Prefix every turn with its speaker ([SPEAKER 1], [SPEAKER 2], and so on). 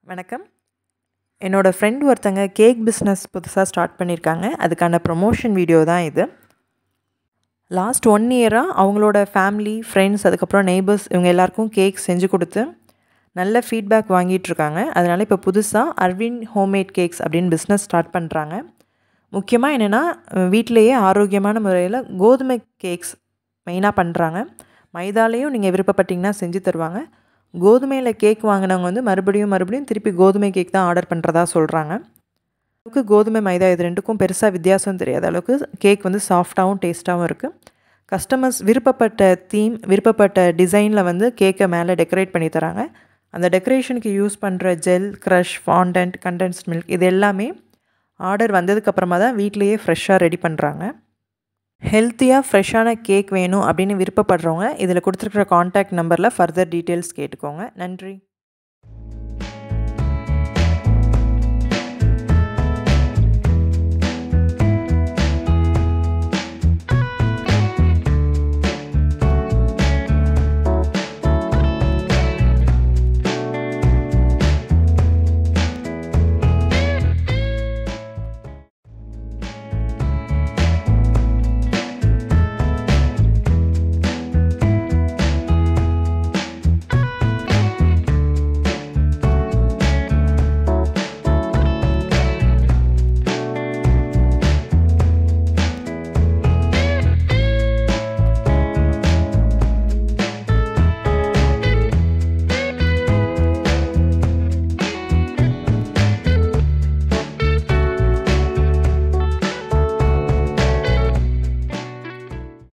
[SPEAKER 1] வணக்கம் என்னோடய ஃப்ரெண்ட் ஒருத்தங்க கேக் பிஸ்னஸ் புதுசாக ஸ்டார்ட் பண்ணியிருக்காங்க அதுக்கான ப்ரொமோஷன் வீடியோ தான் இது லாஸ்ட் ஒன் இயராக அவங்களோட ஃபேமிலி ஃப்ரெண்ட்ஸ் அதுக்கப்புறம் நெய்பர்ஸ் இவங்க எல்லாருக்கும் கேக் செஞ்சு கொடுத்து நல்ல ஃபீட்பேக் வாங்கிட்டுருக்காங்க அதனால் இப்போ புதுசாக அரவிந்த் ஹோம்மேட் கேக்ஸ் அப்படின்னு பிஸ்னஸ் ஸ்டார்ட் பண்ணுறாங்க முக்கியமாக என்னென்னா வீட்டிலையே ஆரோக்கியமான முறையில் கோதுமை கேக்ஸ் மெயினாக பண்ணுறாங்க மைதாலேயும் நீங்கள் விருப்பப்பட்டிங்கன்னா செஞ்சு தருவாங்க கோதுமையில் கேக் வாங்கினவங்க வந்து மறுபடியும் மறுபடியும் திருப்பி கோதுமை கேக் தான் ஆர்டர் பண்ணுறதா சொல்கிறாங்க அளவுக்கு கோதுமை மைதா இது ரெண்டுக்கும் பெருசாக வித்தியாசம் தெரியாத அளவுக்கு கேக் வந்து சாஃப்டாகவும் டேஸ்ட்டாகவும் இருக்குது கஸ்டமர்ஸ் விருப்பப்பட்ட தீம் விருப்பப்பட்ட டிசைனில் வந்து கேக்கை மேலே டெக்கரேட் பண்ணி தராங்க அந்த டெக்கரேஷனுக்கு யூஸ் பண்ணுற gel crush fondant condensed milk இது எல்லாமே ஆர்டர் வந்ததுக்கப்புறமா தான் வீட்லேயே ஃப்ரெஷ்ஷாக ரெடி பண்ணுறாங்க ஹெல்த்தியாக ஃப்ரெஷ்ஷான கேக் வேணும் அப்படின்னு விருப்பப்படுறவங்க இதில் கொடுத்துருக்குற காண்டாக்ட் நம்பரில் ஃபர்தர் டீட்டெயில்ஸ் கேட்டுக்கோங்க நன்றி